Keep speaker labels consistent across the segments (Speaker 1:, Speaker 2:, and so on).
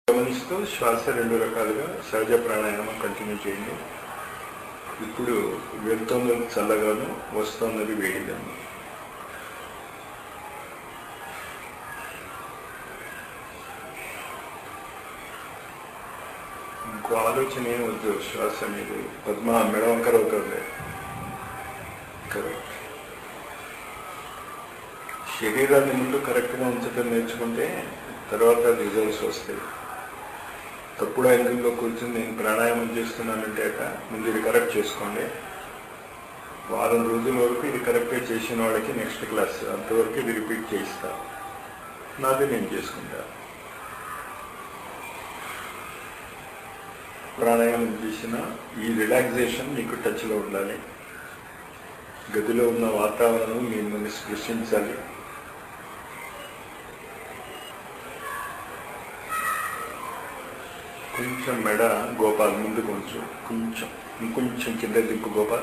Speaker 1: గమనిస్తూ శ్వాస రెండు రకాలుగా సహజ ప్రాణాయామం కంటిన్యూ చేయండి ఇప్పుడు వెళ్తున్నది చల్లగాను వస్తున్నది వేడిగాను ఇంకో ఆలోచన ఏం వద్దు శ్వాస అనేది పద్మ మెడవంకర అవుతుంది కరెక్ట్ శరీరాన్ని ముందు కరెక్ట్గా ఉంచడం నేర్చుకుంటే తర్వాత రిజల్ట్స్ వస్తాయి తప్పుడు యాంగిల్లో కూర్చొని నేను ప్రాణాయామం చేస్తున్నానంటే అక ముందు ఇది కరెక్ట్ చేసుకోండి వారం రోజుల వరకు ఇది కరెక్ట్గా చేసిన వాళ్ళకి నెక్స్ట్ క్లాస్ అంతవరకు ఇది రిపీట్ చేయిస్తా నాది నేను చేసుకుంటా ప్రాణాయామం చేసిన ఈ రిలాక్సేషన్ మీకు టచ్లో ఉండాలి గదిలో ఉన్న వాతావరణం మిమ్మల్ని స్పృశించాలి కొంచెం మెడ గోపాల్ ముందు కొంచెం కొంచెం ఇంకొంచెం కింద దింపు గోపాల్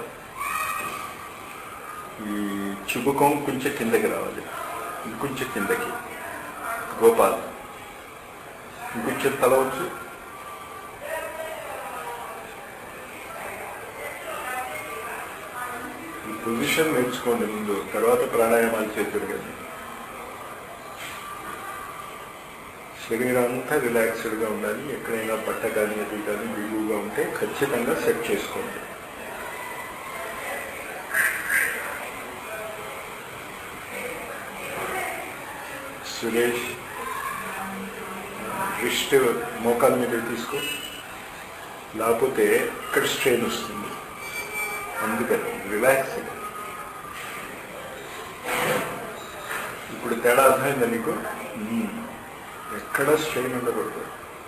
Speaker 1: ఈ చుబుకం కొంచెం కిందకి రావాలి ఇంకొంచెం కిందకి గోపాల్ ఇంకొంచెం తల వచ్చు ఈ పొజిషన్ నేర్చుకోండి ముందు తర్వాత ప్రాణాయామాలు చేతురు కానీ శరీరం అంతా రిలాక్స్డ్గా ఉండాలి ఎక్కడైనా బట్ట కానీ అది కానీ బిగువుగా ఉంటే ఖచ్చితంగా సెట్ చేసుకోండి సురేష్ రిస్ట్ మోకాల మీద తీసుకో లేకపోతే ఇక్కడ స్ట్రెయిన్ వస్తుంది అందుకని రిలాక్స్ ఇప్పుడు తేడా అర్థమైందా నీకు మ్మ్. ఎక్కడ స్ట్రెయిన్ ఉండకూడదు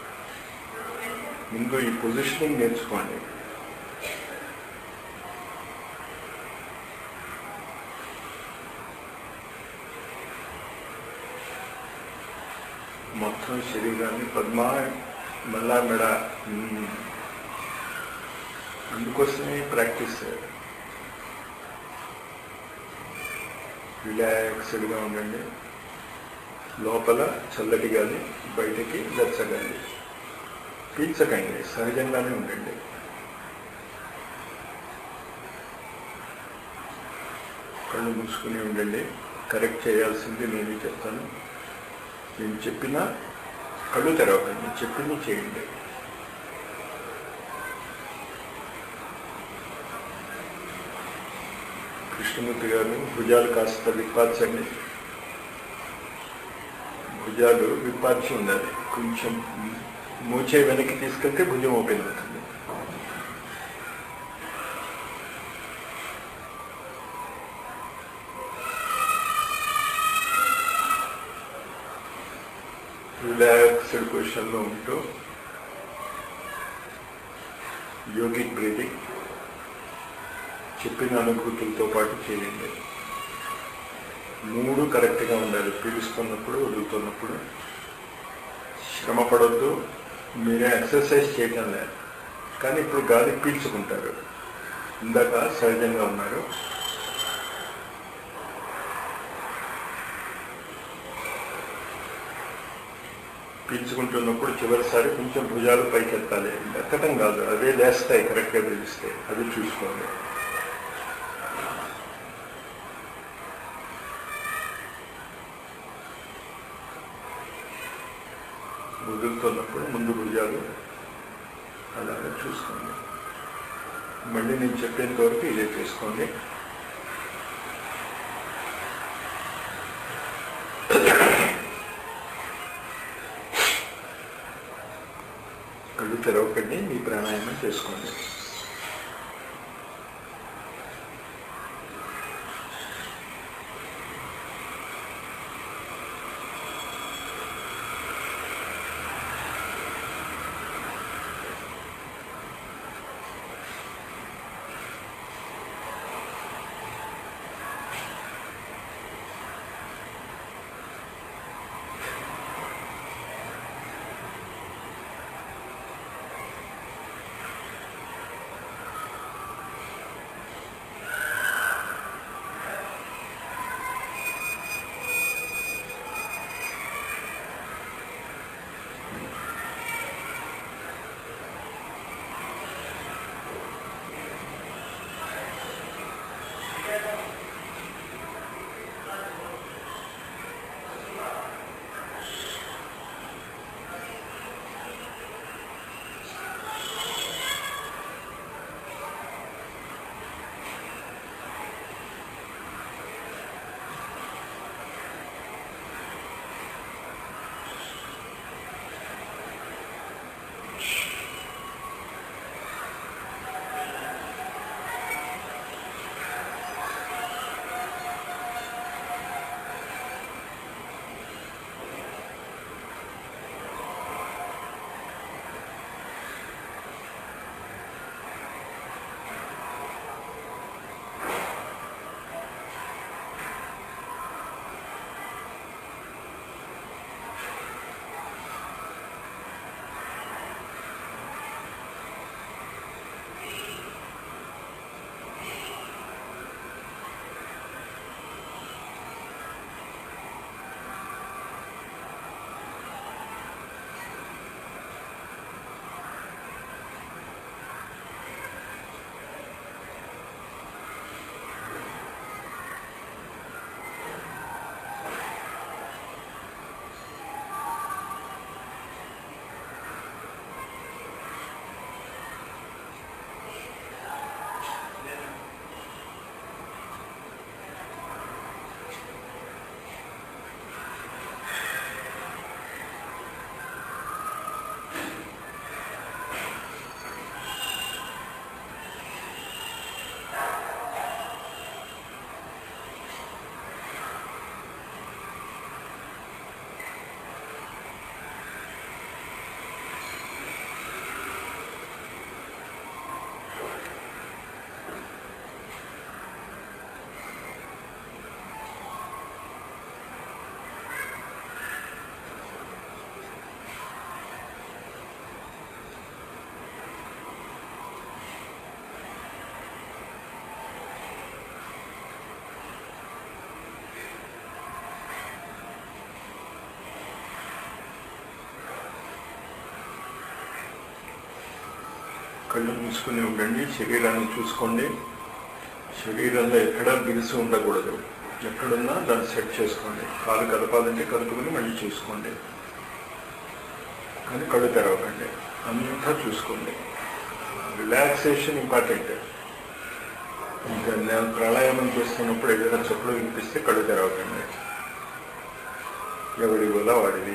Speaker 1: ముందు ఈ పొజిషనింగ్ నేర్చుకోండి మొత్తం శరీరాన్ని పద్మ మళ్ళా మెడ మ్మ్. అందుకోసమే ప్రాక్టీస్ రిలాక్స్డ్గా ఉండండి లోపల చల్లటి గాలి బయటికి వెచ్చగాలి పీల్చకండి సహజంగానే ఉండండి కళ్ళు మూసుకుని ఉండండి కరెక్ట్ చేయాల్సింది నేను చెప్తాను నేను చెప్పిన కళ్ళు తెరవకండి చెప్పింది చేయండి కృష్ణమూర్తి గారు భుజాలు కాస్త విప్పార్చండి భుజాలు విప్పార్చి ఉండాలి కొంచెం మూచే వెనక్కి తీసుకెళ్తే భుజం ఓపెన్ అవుతుంది రిలాక్స్డ్ పొజిషన్లో ఉంటూ యోగిక్ బ్రీతింగ్ చెప్పిన అనుభూతులతో పాటు చేయండి మూడు కరెక్ట్గా ఉండాలి పీలుస్తున్నప్పుడు వదులుతున్నప్పుడు శ్రమ పడొద్దు మీరే ఎక్సర్సైజ్ చేయటం లేదు కానీ ఇప్పుడు గాలి పీల్చుకుంటారు ఇందాక సహజంగా ఉన్నారు పీల్చుకుంటున్నప్పుడు చివరిసారి కొంచెం భుజాలు పైకి ఎత్తాలి ఎత్తటం కాదు అవే లేస్తాయి కరెక్ట్గా పిలిస్తే అది చూసుకోండి వదులుతున్నప్పుడు ముందు భుజాలు అలాగే చూసుకోండి మళ్ళీ నేను చెప్పేంత వరకు ఇదే చేసుకోండి కళ్ళు తెరవకండి మీ ప్రాణాయామం చేసుకోండి కళ్ళు మూసుకుని ఉండండి శరీరాన్ని చూసుకోండి శరీరంలో ఎక్కడా బిగుసు ఉండకూడదు ఎక్కడున్నా దాన్ని సెట్ చేసుకోండి కాలు కదపాలంటే కదుపుకుని మళ్ళీ చూసుకోండి కానీ కళ్ళు తెరవకండి అంతా చూసుకోండి రిలాక్సేషన్ ఇంపార్టెంట్ ఇంకా నేను ప్రాణాయామం చేస్తున్నప్పుడు ఏదైనా చెప్పులు వినిపిస్తే కళ్ళు తెరవకండి ఎవరి వల్ల వాడిది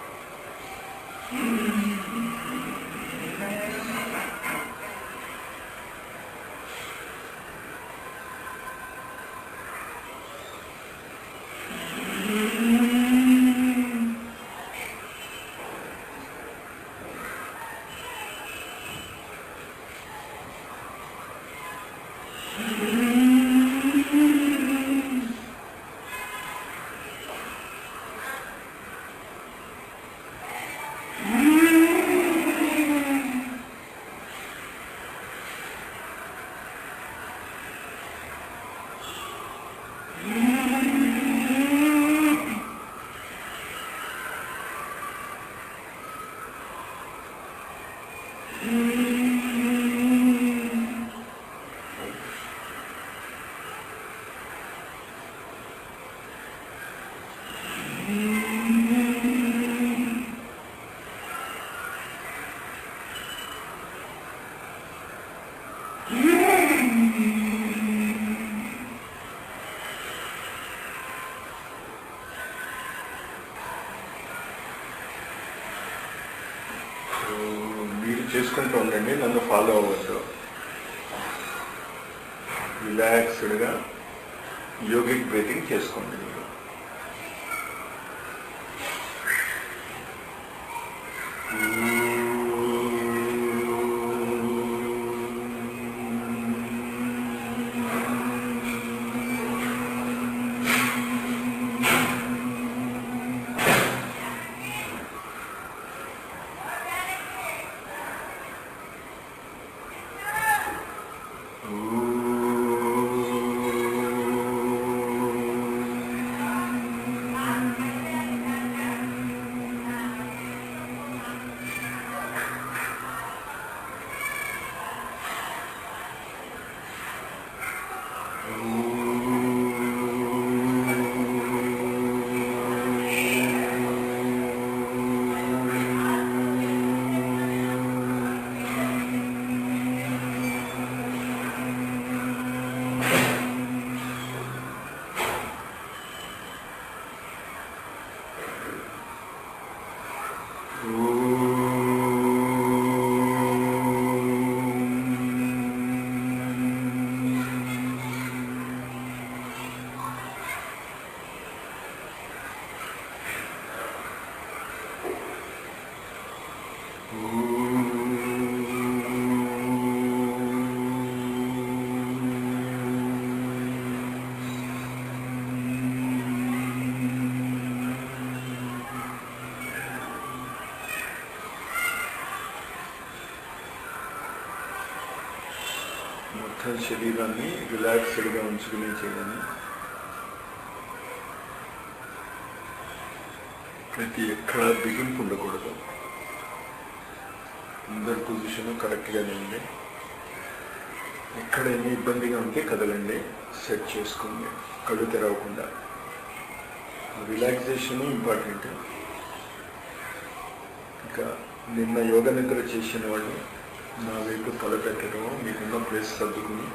Speaker 1: సో మీరు చేసుకుంటూ ఉండండి నన్ను ఫాలో అవ్వద్దు రిలాక్స్డ్గా యోగిక్ బ్రీతింగ్ చేసుకోండి మీరు మొత్తం శరీరాన్ని రిలాక్స్డ్గా ఉంచుకుని చేయాలి ప్రతి ఎక్కడ బిగింపు ఉండకూడదు అందరి పొజిషన్ కరెక్ట్గానే ఉంది ఎక్కడ ఏమి ఇబ్బందిగా ఉంటే కదలండి సెట్ చేసుకోండి కళ్ళు తెరవకుండా రిలాక్సేషన్ ఇంపార్టెంట్ ఇంకా నిన్న యోగ నిద్ర చేసిన వాళ్ళు నా వైపు తల పెట్టడం మీకున్న ప్లేస్ సర్దుకుని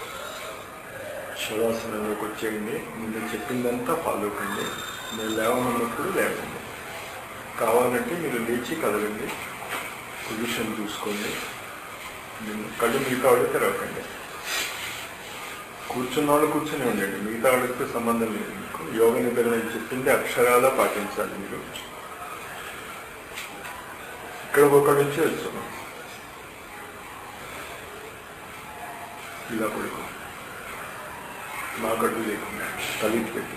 Speaker 1: శవాసనంలోకి వచ్చేయండి నిన్న చెప్పిందంతా ఫాలో కండి నేను లేవమన్నప్పుడు లేవండి కావాలంటే మీరు లేచి కదలండి పొజిషన్ చూసుకోండి నేను కళ్ళు మిగతా వాళ్ళు తెరవకండి కూర్చున్న వాళ్ళు కూర్చొని ఉండండి మిగతా వాళ్ళకి సంబంధం లేదు మీకు యోగ నిద్ర నేను చెప్పింది అక్షరాలా పాటించాలి మీరు ఇక్కడ ఒక నుంచి వచ్చాను ఇలా పడుకో మా కట్టు లేకుండా తలెత్తి పెట్టి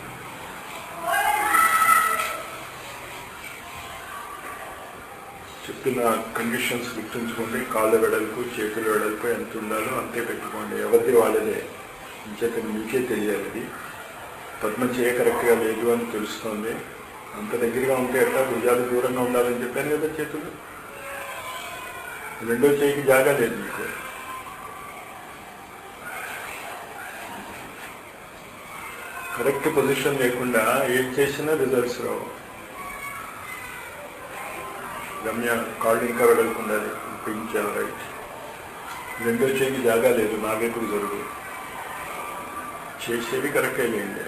Speaker 1: చెప్పిన కండిషన్స్ గుర్తుంచుకోండి కాళ్ళ వెడల్పు చేతుల వెడల్పు ఎంత ఉండాలో అంతే పెట్టుకోండి ఎవరిది వాళ్ళదే ఇంచేత మీకే తెలియాలి ఇది పద్మ చేయ కరెక్ట్గా లేదు అని తెలుస్తోంది అంత దగ్గరగా ఉంటే ఎట్లా భుజాలు దూరంగా ఉండాలని చెప్పాను కదా చేతులు రెండో చేయికి జాగా లేదు మీకు కరెక్ట్ పొజిషన్ లేకుండా ఏం చేసినా రిజల్ట్స్ రావు రమ్య కాళ్ళు ఇంకా వెడలకుండా పెంచాలి రైట్ రెండో చేయికి జాగా లేదు నా వైపుకు జరుగు చేసేది కరెక్టే లేండి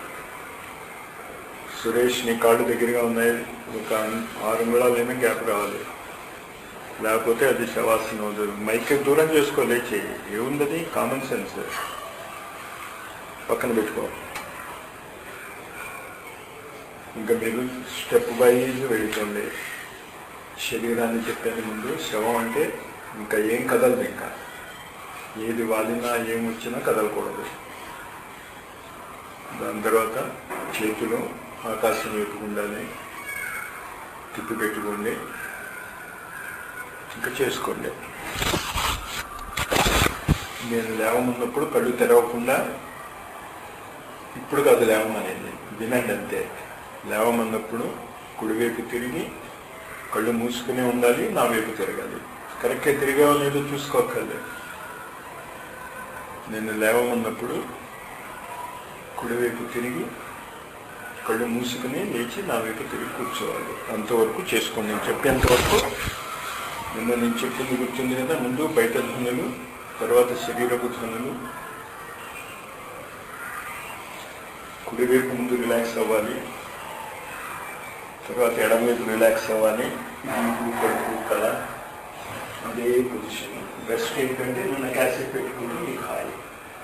Speaker 1: సురేష్ నీ కాళ్ళు దగ్గరగా ఉన్నాయి ఒక ఆరు అంగుళాలైనా గ్యాప్ కావాలి లేకపోతే అది శవాసనం అవుతుంది మైక్ దూరం చేసుకోలే చెయ్యి ఏముందది కామన్ సెన్స్ పక్కన పెట్టుకో ఇంకా మీరు స్టెప్ వైజ్ వెళ్ళిపోండి శరీరాన్ని చెప్పేది ముందు శవం అంటే ఇంకా ఏం కదలదు ఇంకా ఏది వాలినా ఏం వచ్చినా కదలకూడదు దాని తర్వాత చేతులు ఆకాశం వైపు ఉండాలి తిప్పి పెట్టుకోండి ఇంకా చేసుకోండి నేను లేవమన్నప్పుడు కళ్ళు తెరవకుండా ఇప్పుడు కాదు లేవమనేది వినండి అంతే లేవమన్నప్పుడు కుడివైపు తిరిగి కళ్ళు మూసుకునే ఉండాలి నా వైపు తిరగాలి కరెక్ట్గా తిరిగావో లేదో చూసుకోక్కర్లేదు నేను లేవమన్నప్పుడు కుడివైపు తిరిగి కళ్ళు మూసుకుని లేచి నా వైపు తిరిగి కూర్చోవాలి అంతవరకు చేసుకోండి నేను చెప్పేంతవరకు నిన్న నేను చెప్పింది గుర్తుంది కదా ముందు బయట ధ్వనులు తర్వాత శరీరపు ధ్వనులు కుడివైపు ముందు రిలాక్స్ అవ్వాలి తర్వాత ఎడమవైపు రిలాక్స్ అవ్వాలి వీపు కడుపు కళ అదే పొజిషన్ బెస్ట్ ఏంటంటే నిన్న క్యాసెట్ పెట్టుకుంటూ మీకు హాయి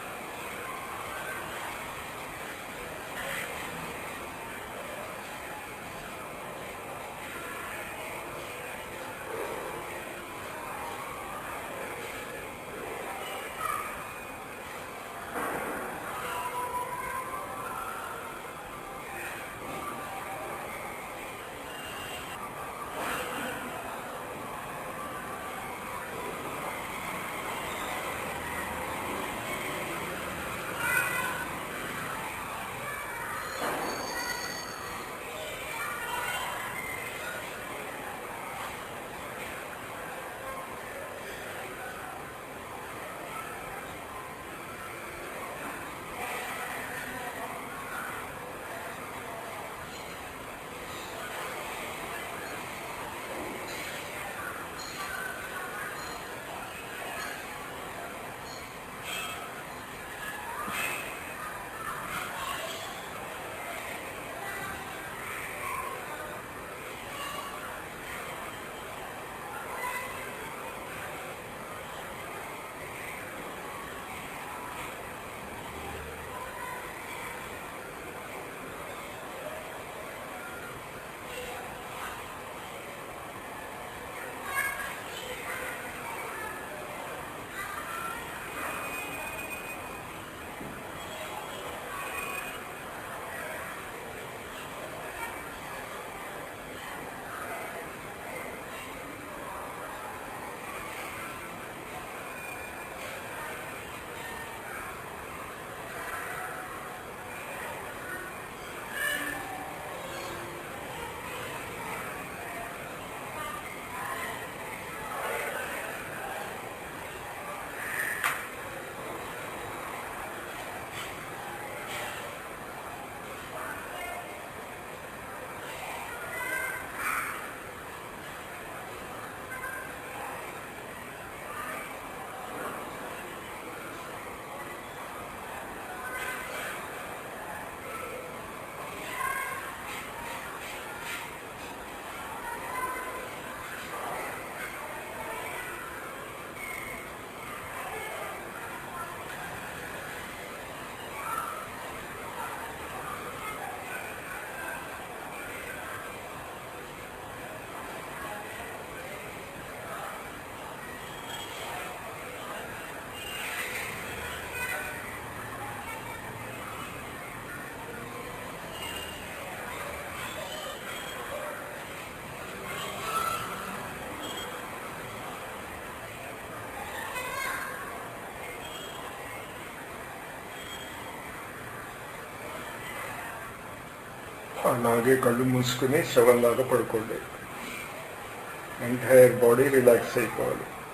Speaker 1: అలాగే కళ్ళు మూసుకుని శవంలాగా పడుకోండి ఎంటైర్ బాడీ రిలాక్స్ అయిపోవాలి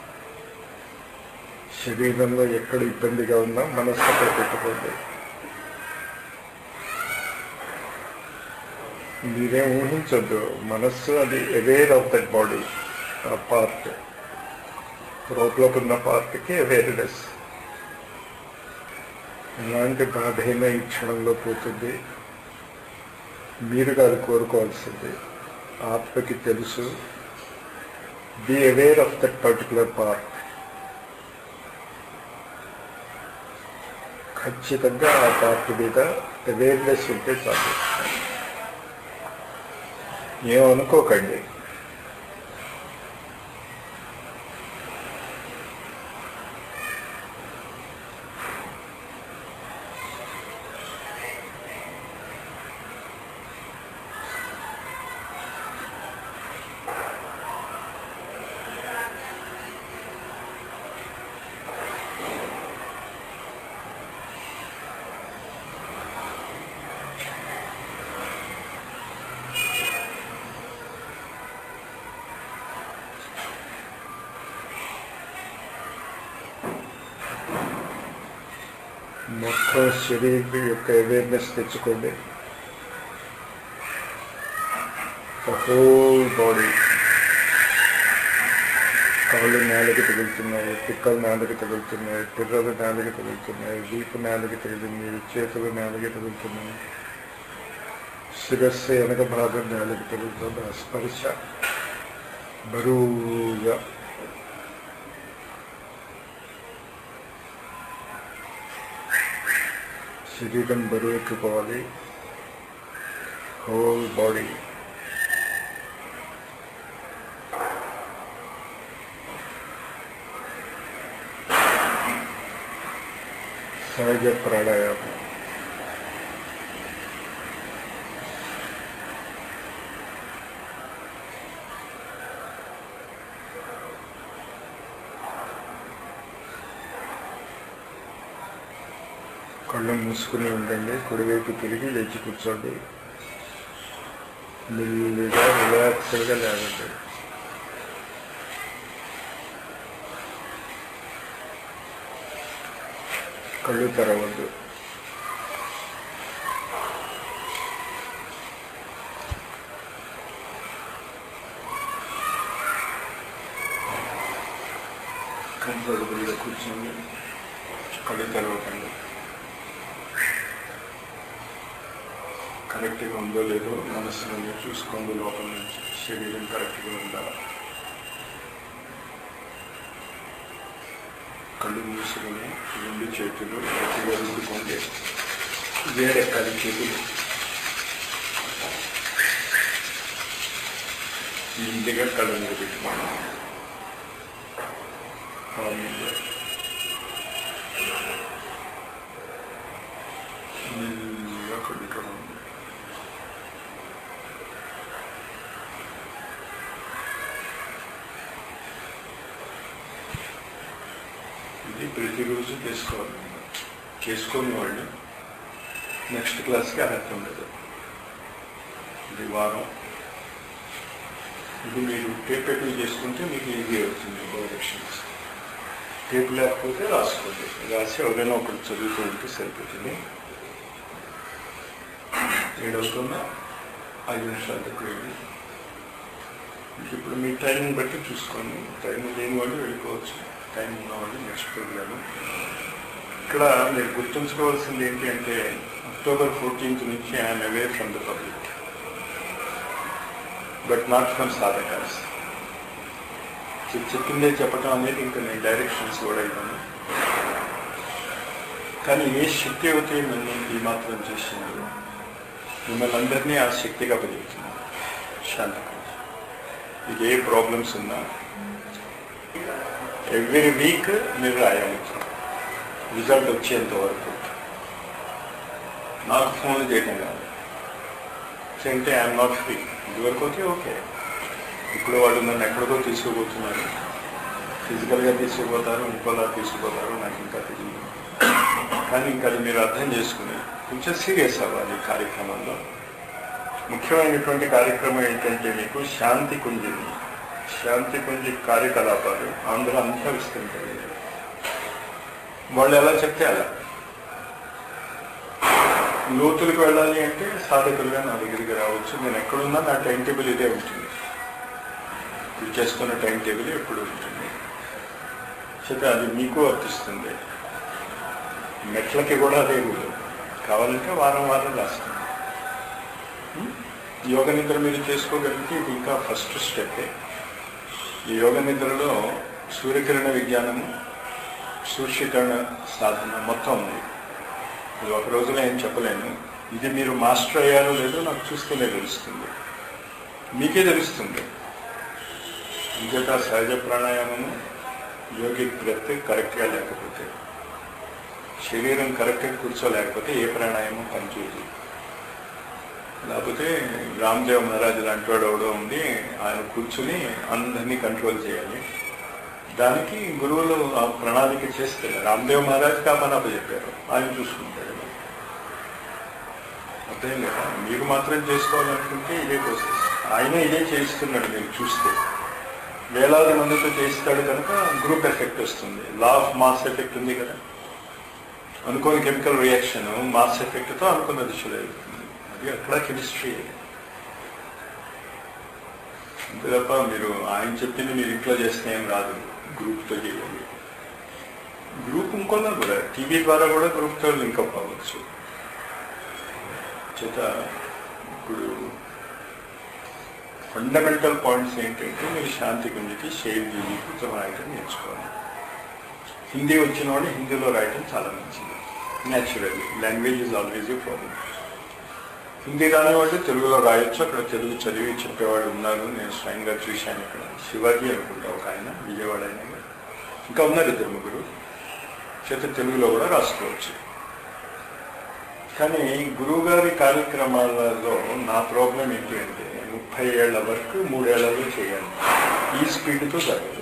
Speaker 1: శరీరంలో ఎక్కడ ఇబ్బందిగా ఉన్నా మనస్సు అక్కడ పెట్టుకోండి మీరేం ఊహించొద్దు మనస్సు అది అవేర్ ఆఫ్ దట్ బాడీ ఆ పార్ట్ లోపలకు ఉన్న పార్ట్కి అవేర్నెస్ ఎలాంటి బాధ అయినా ఈ క్షణంలో పోతుంది మీరు కాదు కోరుకోవాల్సింది ఆత్మకి తెలుసు be aware of that particular part ఖచ్చితంగా ఆ పార్ట్ మీద అవేర్నెస్ ఉంటే చాలు ఏమనుకోకండి మొత్తం శరీరం యొక్క అవేర్నెస్ తెచ్చుకోండి హోల్ బాడీ కాళ్ళు నేలకి తగులుతున్నాయి పిక్కలు నేలకి తగులుతున్నాయి పిర్రలు నేలకి తగులుతున్నాయి వీపు నేలకి తగిలింది చేతులు నేలకి తగులుతున్నాయి శిరస్సు వెనక భాగం నేలకి తగులుతుంది ఆ స్పర్శ బరువుగా శరీరం బరువు ఎక్కిపోవాలి హోల్ బాడీ సహజ ప్రాణాయామం కళ్ళు మూసుకుని ఉండండి కుడివైపు తిరిగి లేచి కూర్చోండి మెల్లిగా రిలాక్స్డ్గా లేవండి కళ్ళు తెరవద్దు కంఫర్టబుల్గా కూర్చోండి కళ్ళు తెరవకండి కరెక్ట్గా ఉందో లేదో మనస్సును మీరు చూసుకోండి లోపల నుంచి శరీరం కరెక్ట్గా ఉందా కళ్ళు మూసుకుని రెండు చేతులు గట్టిగా రుద్దుకోండి వేరే కలి చేతులు ఇంటిగా కళ్ళు మీద పెట్టుకోండి మామూలుగా. మెల్లిగా కళ్ళు తెరవండి. ఇది ప్రతిరోజు చేసుకోవాలి చేసుకుని వాళ్ళు నెక్స్ట్ క్లాస్కి అర్హత ఉండదు ఇది వారం ఇది మీరు టేప్ పెట్టుకుని చేసుకుంటే మీకు ఈజీ అవుతుంది డైరెక్షన్స్ టేప్ లేకపోతే రాసుకోండి రాసి ఎవరైనా ఒకటి చదువుతూ ఉంటే సరిపోతుంది ఏడవుతున్నా ఐదు నిమిషాలు తక్కువ ఇప్పుడు మీ టైమింగ్ బట్టి చూసుకోండి టైం లేని వాళ్ళు వెళ్ళిపోవచ్చు టైం ఉన్న వాళ్ళు నెక్స్ట్ ప్రోగ్రామ్ ఇక్కడ మీరు గుర్తుంచుకోవాల్సింది ఏంటి అంటే అక్టోబర్ ఫోర్టీన్త్ నుంచి I'm aware from the public but not from సాధకాస్ చెప్పిందే చెప్పటం అనేది ఇంకా నేను డైరెక్షన్స్ కూడా ఇవ్వను కానీ ఏ శక్తి అయితే నన్ను ఈ మాత్రం చేసిందో మిమ్మల్ని అందరినీ ఆ శక్తిగా అప్పచెప్తున్నాను శాంతి మీకు ఏ ప్రాబ్లమ్స్ ఉన్నా ఎవ్రీ వీక్ మీరు రాయాలి రిజల్ట్ వచ్చేంత వరకు నాకు ఫోన్ చేయటం కాదు అంటే ఐఎమ్ నాట్ ఫ్రీ ఇదివరకు ఓకే ఓకే ఇప్పుడు వాళ్ళు నన్ను ఎక్కడికో తీసుకుపోతున్నారు ఫిజికల్గా తీసుకుపోతారు ఇంకోలా తీసుకుపోతారు నాకు ఇంకా తెలియదు కానీ ఇంకా అది మీరు అర్థం చేసుకుని కొంచెం సీరియస్ అవ్వాలి ఈ కార్యక్రమంలో ముఖ్యమైనటువంటి కార్యక్రమం ఏంటంటే మీకు శాంతి కుంజిని శాంతి కుంజి కార్యకలాపాలు ఆంధ్ర అంతా విస్తరించాయి వాళ్ళు ఎలా చెప్తే అలా లోతులకు వెళ్ళాలి అంటే సాధకులుగా నా దగ్గరికి రావచ్చు నేను ఎక్కడున్నా నా టైం టేబుల్ ఇదే ఉంటుంది ఇప్పుడు చేస్తున్న టైం టేబుల్ ఎప్పుడు ఉంటుంది చేత అది మీకు వర్తిస్తుంది మెట్లకి కూడా అదే రూలు కావాలంటే వారం వారం రాస్తుంది ఉం? యోగ నిద్ర మీరు చేసుకోగలిగితే ఇది ఇంకా ఫస్ట్ స్టెప్ ఈ యోగ నిద్రలో సూర్యకిరణ విజ్ఞానము సూర్యకిరణ సాధన మొత్తం ఉంది ఇది ఒక రోజులో ఏం చెప్పలేను ఇది మీరు మాస్టర్ అయ్యారో లేదో నాకు చూస్తేనే తెలుస్తుంది మీకే తెలుస్తుంది ఇంకేత సహజ ప్రాణాయామము యోగిక్ బ్రెత్ కరెక్ట్గా లేకపోతే శరీరం కరెక్ట్గా కూర్చోలేకపోతే ఏ ప్రాణాయామం పనిచేయదు లేకపోతే రామ్దేవ్ మహారాజు లాంటి వాడు ఎవడో ఉండి ఆయన కూర్చుని అందరినీ కంట్రోల్ చేయాలి దానికి గురువులు ఆ ప్రణాళిక చేస్తారు రామ్దేవ్ మహారాజ్ కా పని చెప్పారు ఆయన చూసుకుంటాడు అర్థం లేదా మీరు మాత్రం చేసుకోవాలనుకుంటే ఇదే ప్రాసెస్ ఆయన ఇదే చేయిస్తున్నాడు మీరు చూస్తే వేలాది మందితో చేయిస్తాడు కనుక గ్రూప్ ఎఫెక్ట్ వస్తుంది లా ఆఫ్ మాస్ ఎఫెక్ట్ ఉంది కదా అనుకోని కెమికల్ రియాక్షన్ మాస్ ఎఫెక్ట్తో అనుకున్న దిశలో వెళ్తుంది అది అక్కడ కెమిస్ట్రీ అంతే తప్ప మీరు ఆయన చెప్పింది మీరు ఇంట్లో చేస్తే ఏం రాదు గ్రూప్తో చేయాలి గ్రూప్ ఇంకొన్నా కూడా టీవీ ద్వారా కూడా గ్రూప్తో లింకప్ అవ్వచ్చు చేత ఇప్పుడు ఫండమెంటల్ పాయింట్స్ ఏంటంటే మీరు శాంతి గుంజికి షేర్ జీవికి రాయటం నేర్చుకోవాలి హిందీ వచ్చిన వాడు హిందీలో రాయటం చాలా మంచిది naturally language is always a problem Hindi రానివాడు తెలుగులో రాయొచ్చు అక్కడ తెలుగు చదివి చెప్పేవాడు ఉన్నారు నేను స్వయంగా చూశాను ఇక్కడ శివాజీ అనుకుంటా ఒక ఆయన విజయవాడ ఆయన ఇంకా ఉన్నారు ఇద్దరు ముగ్గురు చేత తెలుగులో కూడా రాసుకోవచ్చు కానీ గురువుగారి కార్యక్రమాలలో నా ప్రాబ్లం ఏంటి అంటే ముప్పై ఏళ్ల వరకు మూడేళ్లలో చేయాలి ఈ స్పీడ్తో జరగదు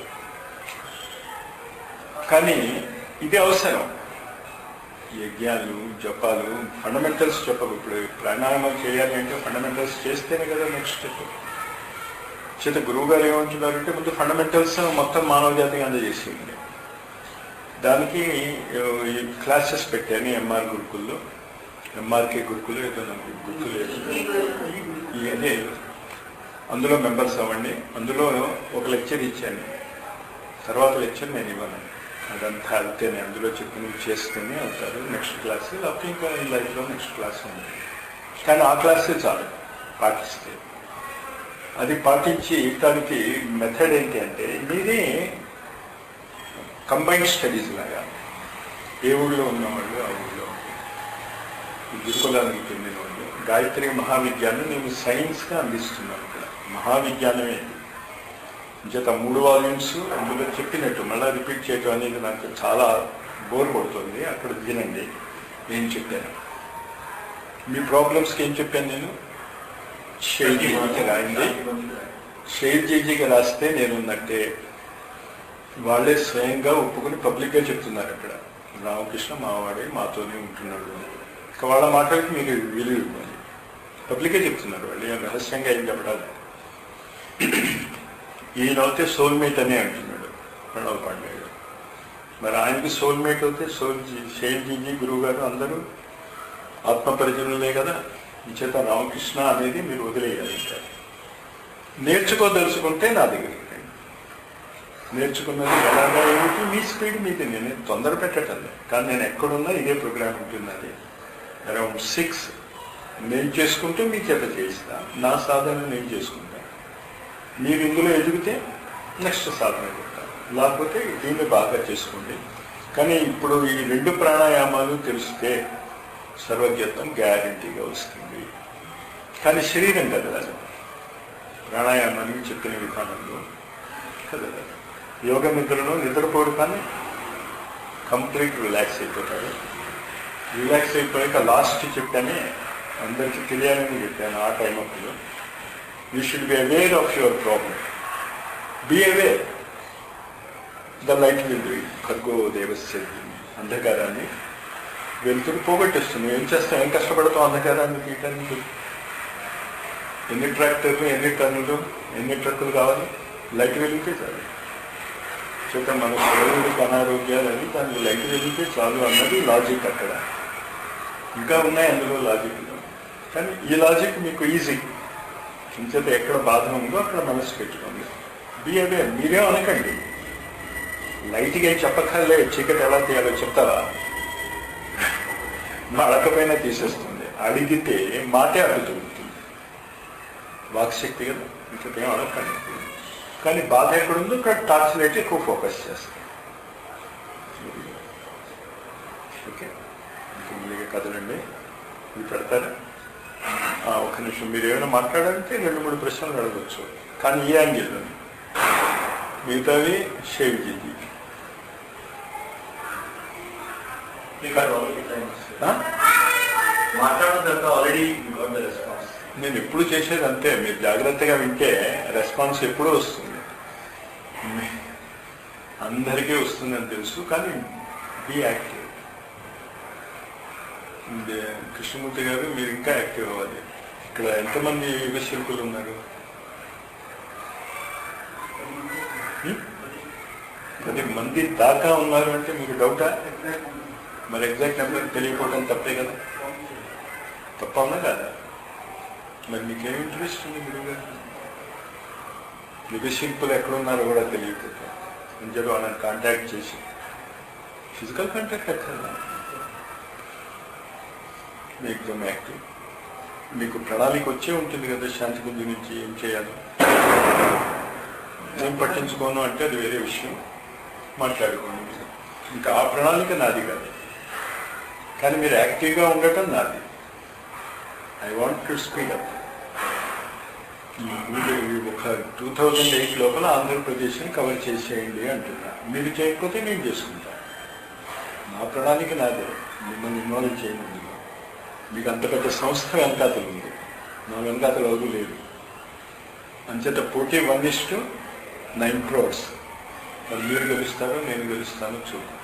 Speaker 1: కానీ ఇది అవసరం యజ్ఞాలు జపాలు ఫండమెంటల్స్ చెప్పవు ఇప్పుడు ప్రాణాయామం చేయాలి అంటే ఫండమెంటల్స్ చేస్తేనే కదా నెక్స్ట్ స్టెప్ చేత గురువు గారు ఏమంటున్నారంటే ముందు ఫండమెంటల్స్ మొత్తం మానవ జాతికి అందజేసింది దానికి ఈ క్లాసెస్ పెట్టాను ఎంఆర్ గురుకుల్లో ఎంఆర్కే గురుకులు ఏదో నాకు గుర్తు లేదు ఈ అదే అందులో మెంబర్స్ అవ్వండి అందులో ఒక లెక్చర్ ఇచ్చాను తర్వాత లెక్చర్ నేను ఇవ్వను అదంతా వెళ్తేనే అందులో చెప్పినవి చేస్తేనే అవుతారు నెక్స్ట్ క్లాస్ లేకపోతే ఇంకా ఈ లైఫ్లో నెక్స్ట్ క్లాస్ ఉంది కానీ ఆ క్లాసే చాలు పాటిస్తే అది పాటించి దానికి మెథడ్ ఏంటి అంటే మీది కంబైన్డ్ స్టడీస్ లాగా ఏ ఊళ్ళో ఉన్నవాళ్ళు ఆ ఊళ్ళో ఈ గురుకులానికి చెందిన వాళ్ళు గాయత్రి మహావిద్యాన్ని మేము సైన్స్గా అందిస్తున్నాం ఇక్కడ మహావిజ్ఞానమే చేత మూడు వాల్యూమ్స్ అందులో చెప్పినట్టు మళ్ళీ రిపీట్ చేయటం అనేది నాకు చాలా బోర్ కొడుతుంది అక్కడ వినండి ఏం చెప్పాను మీ ప్రాబ్లమ్స్కి ఏం చెప్పాను నేను షేర్ జీజీకి రాయింది షేర్ జీజీకి రాస్తే నేను ఉన్నట్టే వాళ్ళే స్వయంగా ఒప్పుకుని పబ్లిక్గా చెప్తున్నారు అక్కడ రామకృష్ణ మావాడే మాతోనే ఉంటున్నాడు ఇక వాళ్ళ మాటలకి మీరు విలువ ఇవ్వాలి పబ్లికే చెప్తున్నారు వాళ్ళు ఏం రహస్యంగా ఏం చెప్పడాలి ఈయనైతే సోల్మేట్ అనే అంటున్నాడు ప్రణవ్ పాండే గారు మరి ఆయనకి సోల్మేట్ అయితే సోల్ షేర్ జీజీ గురువు గారు అందరూ ఆత్మ పరిచయంలే కదా ఈ చేత రామకృష్ణ అనేది మీరు వదిలేయాలి ఇంకా నేర్చుకోదలుచుకుంటే నా దగ్గరికి రండి. నేర్చుకున్నది ఎలాగా ఏమిటి మీ స్పీడ్ మీది నేను తొందర పెట్టటం లేదు. కానీ నేను ఎక్కడున్నా ఇదే ప్రోగ్రామ్ ఉంటున్నది అరౌండ్ సిక్స్ నేను చేసుకుంటూ మీ చేత చేయిస్తా నా సాధన నేను చేసుకుంటా మీరు ఇందులో ఎదిగితే నెక్స్ట్ సాధన చేస్తాను లేకపోతే దీన్ని బాగా చేసుకోండి కానీ ఇప్పుడు ఈ రెండు ప్రాణాయామాలు తెలిస్తే సర్వజ్ఞత్వం గ్యారంటీగా వస్తుంది కానీ శరీరం కదలాలి ప్రాణాయామానికి చెప్పిన విధానంలో కదలాలి యోగ నిద్రలో నిద్రపోడు కానీ కంప్లీట్ రిలాక్స్ అయిపోతాడు రిలాక్స్ అయిపోయాక లాస్ట్ చెప్పానే అందరికీ తెలియాలని చెప్పాను ఆ టైం అప్పుడు you should be aware of your problem be aware the light will be ఖర్గో దేవస్య అంధకారాన్ని వెలుతురు పోగొట్టేస్తుంది ఏం చేస్తాం ఏం కష్టపడతాం అంధకారాన్ని తీయటానికి ఎన్ని ట్రాక్టర్లు ఎన్ని టన్నులు ఎన్ని ట్రక్కులు కావాలి లైట్ వెలిగితే చాలు చేత మన శరీరుడికి అనారోగ్యాలు అని దాన్ని లైట్ వెలిగితే చాలు అన్నది లాజిక్ అక్కడ ఇంకా ఉన్నాయి అందులో లాజిక్ కానీ ఈ లాజిక్ మీకు ఈజీ ఇంచేత ఎక్కడ బాధ ఉందో అక్కడ మనసు పెట్టుకోండి బి అవే మీరేం అనకండి లైట్గా ఏం చెప్పక్కర్లే చీకటి ఎలా తీయాలో చెప్తారా అడకపోయినా తీసేస్తుంది అడిగితే మాటే అడుగుతుంది వాక్శక్తి కదా ఇంకేం అడగండి కానీ బాధ ఎక్కడుందో ఇక్కడ టార్చ్ లైట్ ఎక్కువ ఫోకస్ చేస్తాం ఓకే ఇంకా ముందుగా కదలండి ఇది పెడతారా ఆ, ఒక్క నిమిషం మీరు ఏమైనా మాట్లాడాలంటే రెండు మూడు ప్రశ్నలు అడగచ్చు కానీ ఈ యాంగిల్లో మిగతావి షేవ్ చేసి ఆ?
Speaker 2: మాట్లాడడం తర్వాత ఆల్రెడీ గాట్ ద రెస్పాన్స్
Speaker 1: నేను ఎప్పుడు చేసేది అంతే మీరు జాగ్రత్తగా వింటే రెస్పాన్స్ ఎప్పుడూ వస్తుంది అందరికీ వస్తుందని తెలుసు కానీ బీ యాక్టివ్ ఇది కృష్ణమూర్తి గారు మీరు ఇంకా యాక్టివ్ అవ్వాలి ఇక్కడ ఎంతమంది యుగ శిల్పులు ఉన్నారు హ్మ్? పది మంది దాకా ఉన్నారు అంటే మీకు డౌటా మరి ఎగ్జాక్ట్ నెంబర్ తెలియకపోవడం తప్పే కదా తప్ప ఉన్నా కదా మరి మీకేం ఇంట్రెస్ట్ ఉంది గురువు యుగ శిల్పులు ఎక్కడున్నారో కూడా తెలియకపోతే ఇంజలో వాళ్ళని కాంటాక్ట్ చేసి ఫిజికల్ కాంటాక్ట్ ఎక్కడ మీ ఎగ్జామ్ యాక్టివ్ మీకు ప్రణాళిక వచ్చే ఉంటుంది కదా శాంతి గుంజు నుంచి ఏం చేయాలో ఏం పట్టించుకోను అంటే అది వేరే విషయం మాట్లాడుకోండి ఇంకా ఆ ప్రణాళిక నాది కాదు కానీ మీరు యాక్టివ్గా ఉండటం నాది I want to speed up ఒక టూ థౌజండ్ ఎయిట్ లోపల ఆంధ్రప్రదేశ్ని కవర్ చేసేయండి అంటున్నా మీరు చేయకపోతే నేను చేసుకుంటా నా ప్రణాళిక నాదే మిమ్మల్ని ఇన్వాల్వ్ చేయను ఇందులో. మీకు అంత పెద్ద సంస్థ వెనకాతలు ఉంది నా వెనకాతలు ఎవరు లేదు అంచేత పోటీ one is to nine crores మరి మీరు గెలుస్తారో నేను గెలుస్తానో చూద్దాం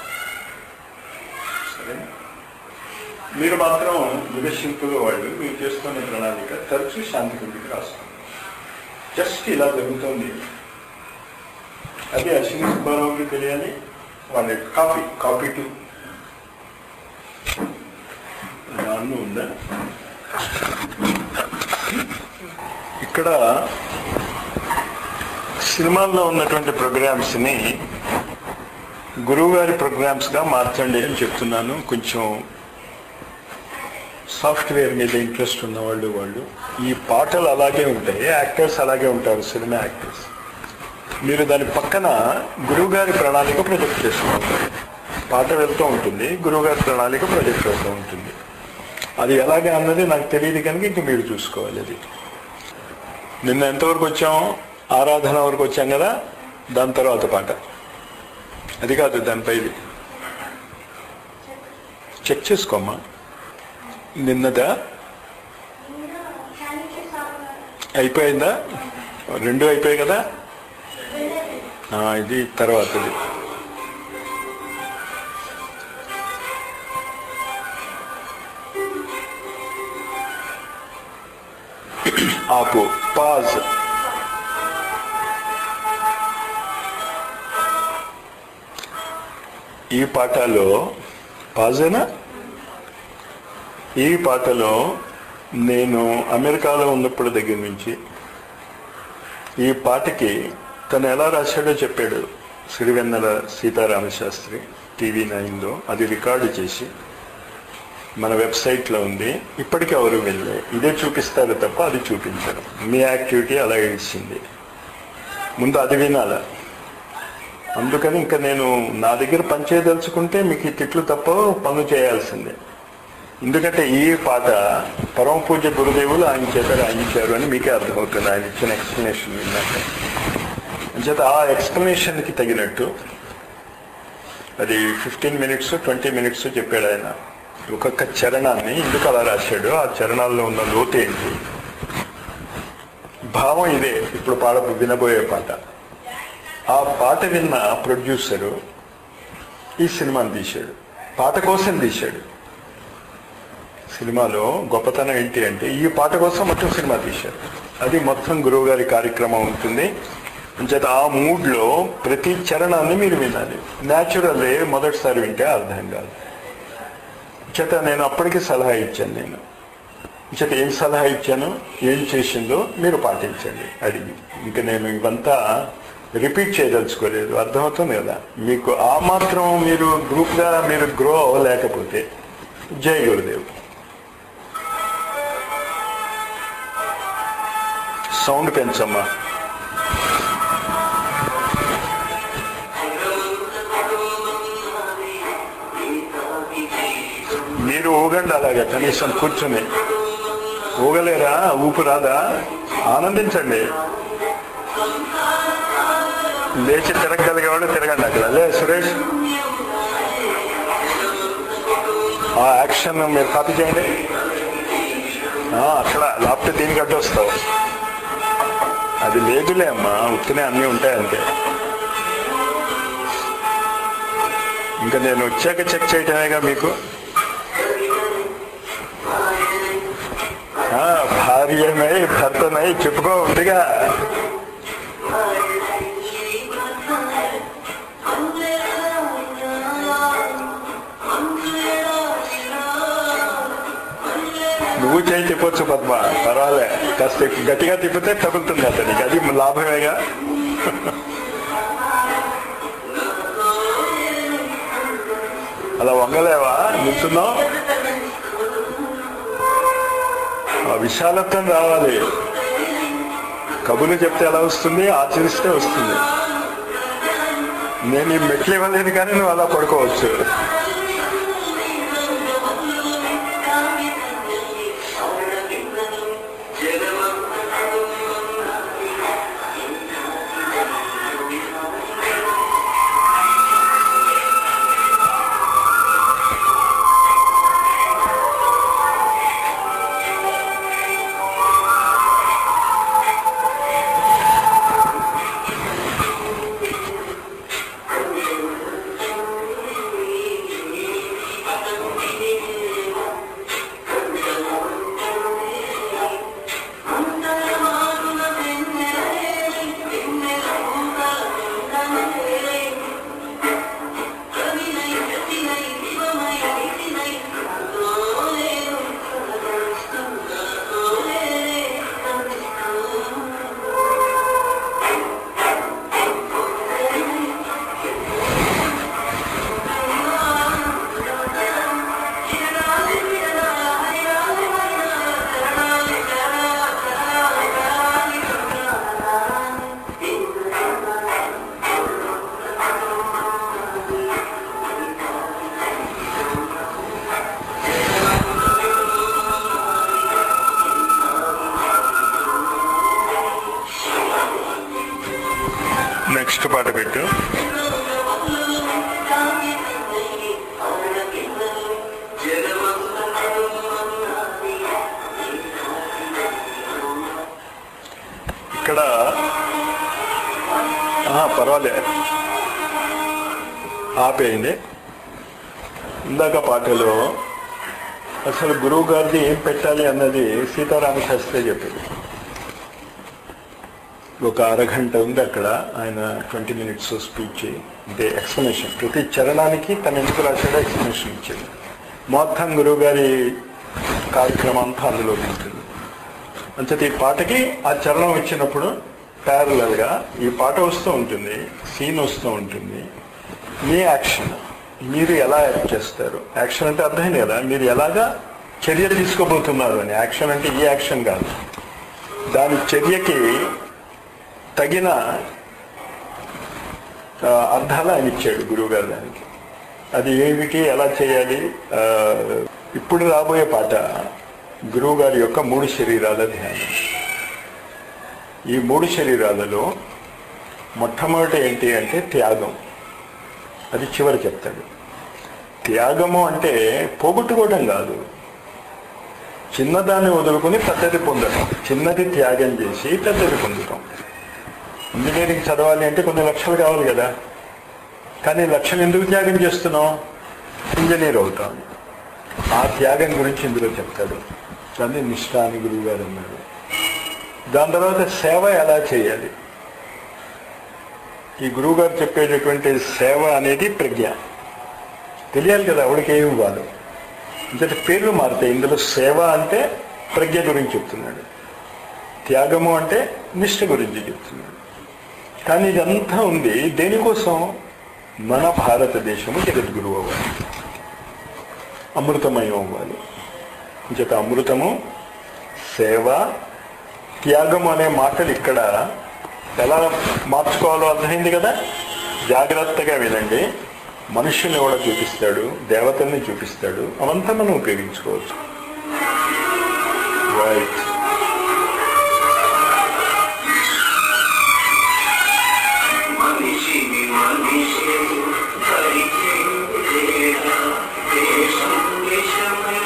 Speaker 1: సరేనా మీరు మాత్రం యుగ శిల్పులు వాళ్ళు మీరు చేస్తున్న ప్రణాళిక తరచూ శాంతి కిందికి రాస్తుంది జస్ట్ ఇలా జరుగుతుంది అది అశ్విని సుబ్బారావుకి తెలియాలి వాళ్ళ కాపీ కాపీ టు దాన్ని ఉందా ఇక్కడ సినిమాల్లో ఉన్నటువంటి ప్రోగ్రామ్స్ని గురువు గారి ప్రోగ్రామ్స్గా మార్చండి అని చెప్తున్నాను కొంచెం సాఫ్ట్వేర్ మీద ఇంట్రెస్ట్ ఉన్న వాళ్ళు వాళ్ళు ఈ పాటలు అలాగే ఉంటాయి యాక్టర్స్ అలాగే ఉంటారు సినిమా యాక్టర్స్ మీరు దాని పక్కన గురువుగారి ప్రణాళిక ప్రొజెక్ట్ చేసుకోవాలి పాట వెళ్తూ ఉంటుంది గురువుగారి ప్రణాళిక ప్రొజెక్ట్ అవుతూ ఉంటుంది అది ఎలాగే అన్నది నాకు తెలియదు కనుక ఇంక మీరు చూసుకోవాలి అది నిన్న ఎంతవరకు వచ్చాం ఆరాధన వరకు వచ్చాం కదా దాని తర్వాత పాట అది కాదు దానిపై ఇది చెక్ చేసుకోమ్మా నిన్నదా అయిపోయిందా రెండు అయిపోయాయి కదా ఆ, ఇది తర్వాతది ఆపు పాజ్ ఈ పాటలో పాజేనా ఈ పాటలో నేను అమెరికాలో ఉన్నప్పుడు దగ్గర నుంచి ఈ పాటకి తను ఎలా రాశాడో చెప్పాడు సిరివెన్నెల సీతారామ శాస్త్రి టీవీ నైన్లో అది రికార్డు చేసి మన వెబ్సైట్లో ఉంది ఇప్పటికీ ఎవరు వెళ్ళే ఇదే చూపిస్తారు తప్ప అది చూపించరు మీ యాక్టివిటీ అలా ఇచ్చింది ముందు అది వినాల అందుకని ఇంకా నేను నా దగ్గర పనిచేయదలుచుకుంటే మీకు ఈ తిట్లు తప్ప పనులు చేయాల్సిందే ఎందుకంటే ఈ పాట పరమ పూజ గురుదేవులు ఆయన చేత రాయించారు అని మీకే అర్థమవుతుంది ఆయన ఇచ్చిన ఎక్స్ప్లెనేషన్ విన్నాక అంచేత ఆ ఎక్స్ప్లెనేషన్కి తగినట్టు అది ఫిఫ్టీన్ మినిట్స్ ట్వంటీ మినిట్స్ చెప్పాడు ఆయన ఒక్కొక్క చరణాన్ని ఎందుకు అలా రాశాడు ఆ చరణాల్లో ఉన్న లోతు ఏంటి భావం ఇదే ఇప్పుడు పాడ వినబోయే పాట ఆ పాట విన్న ప్రొడ్యూసరు ఈ సినిమాని తీశాడు పాట కోసం తీశాడు సినిమాలో గొప్పతనం ఏంటి అంటే ఈ పాట కోసం మొత్తం సినిమా తీశారు అది మొత్తం గురువు గారి కార్యక్రమం ఉంటుంది అంచేత ఆ మూడ్లో ప్రతి చరణాన్ని మీరు వినాలి న్యాచురల్లీ మొదటిసారి వింటే అర్థం కాదు చేత నేను అప్పటికి సలహా ఇచ్చాను నేను చేత ఏం సలహా ఇచ్చాను ఏం చేసిందో మీరు పాటించండి అడిగి ఇంకా నేను ఇవంతా రిపీట్ చేయదలుచుకోలేదు అర్థమవుతుంది కదా మీకు ఆ మాత్రం మీరు గ్రూప్గా మీరు గ్రో అవ్వలేకపోతే జై గురుదేవ్ సౌండ్ పెంచమ్మా మీరు ఊగండి అలాగే కనీసం కూర్చుని ఊగలేరా ఊపు రాదా ఆనందించండి లేచి తిరగలిగేవాడు తిరగండి అక్కడ లే సురేష్ ఆ యాక్షన్ మీరు కాపీ చేయండి ఆ, అక్కడ లేకపోతే దీనికి అడ్డు వస్తావు అది లేదులే అమ్మా ఉత్తినే అన్నీ ఉంటాయి అంతే ఇంకా నేను వచ్చాక చెక్ చేయటమేగా మీకు ఆ, భార్యనై భర్తనై చెప్పుకో ఉందిగా నువ్వు చేయి తిప్పొచ్చు పద్మ పర్వాలే కాస్త గట్టిగా తిప్పితే తగులుతుంది అతనికి అది లాభమేగా అలా వంగలేవా నిల్చున్నావు ఆ విశాలత్వం రావాలి కబుర్లు చెప్తే ఎలా వస్తుంది ఆచరిస్తే వస్తుంది నేను ఈ మెట్లు ఇవ్వలేదు కానీ నువ్వు అలా పడుకోవచ్చు నెక్స్ట్ పాట పెట్టు ఇక్కడ ఆ, పర్వాలే ఆపేయండి ఇందాక పాటలో అసలు గురువు గారిది ఏం పెట్టాలి అన్నది సీతారామ శాస్త్రి చెప్పింది ఒక అరగంట ఉంది అక్కడ ఆయన ట్వంటీ మినిట్స్ స్పీచ్ అంటే ఎక్స్ప్లెనేషన్ ప్రతి చరణానికి తను ఎందుకు రాశాడో ఎక్స్ప్లెనేషన్ ఇచ్చింది మొత్తం గురువు గారి కార్యక్రమం అంతా అందులో ఉంటుంది అంచేత ఈ పాటకి ఆ చరణం వచ్చినప్పుడు ప్యారలల్ గా ఈ పాట వస్తూ ఉంటుంది సీన్ వస్తూ ఉంటుంది మీ యాక్షన్ మీరు ఎలా యాక్ట్ చేస్తారు యాక్షన్ అంటే అర్థమైంది కదా మీరు ఎలాగా చర్య తీసుకోబోతున్నారు అని యాక్షన్ అంటే ఈ యాక్షన్ కాదు దాని చర్యకి తగిన ఆ, అర్థాలు ఆయన ఇచ్చాడు గురువు గారు దానికి అది ఏమిటి ఎలా చేయాలి ఆ, ఇప్పుడు రాబోయే పాట గురువు గారి యొక్క మూడు శరీరాల ధ్యానం ఈ మూడు శరీరాలలో మొట్టమొదటి ఏంటి అంటే త్యాగం అది చివరి చెప్తాడు త్యాగము అంటే పోగొట్టుకోవడం కాదు చిన్నదాన్ని వదులుకొని పెద్దది పొందడం చిన్నది త్యాగం చేసి పెద్దది పొందడం ఇంజనీరింగ్ చదవాలి అంటే కొన్ని లక్షలు కావాలి కదా కానీ లక్షలు ఎందుకు త్యాగం చేస్తున్నాం ఇంజనీర్ అవుతాం ఆ త్యాగం గురించి ఇందులో చెప్తాడు దాన్ని నిష్ఠ అని గురువు గారు అన్నారు దాని తర్వాత సేవ ఎలా చేయాలి ఈ గురువు గారు చెప్పేటటువంటి సేవ అనేది ప్రజ్ఞ తెలియాలి కదా ఆవిడకి ఏమి ఇవ్వాలి ఇంతటి పేర్లు మారుతాయి ఇందులో సేవ అంటే ప్రజ్ఞ గురించి చెప్తున్నాడు త్యాగము అంటే నిష్ఠ గురించి చెప్తున్నాడు కానీ ఇదంతా ఉంది దేనికోసం మన భారతదేశము జగద్గురువు అవ్వాలి అమృతమయం అవ్వాలి ఇంకొక అమృతము సేవ త్యాగం అనే మాటలు ఇక్కడ ఎలా మార్చుకోవాలో అర్థమైంది కదా జాగ్రత్తగా వినండి మనుష్యుని కూడా చూపిస్తాడు దేవతల్ని చూపిస్తాడు అవంతా మనం ఉపయోగించుకోవచ్చు రైట్
Speaker 3: మనిషిని మనిషి పరిచయం దేశం దేశమై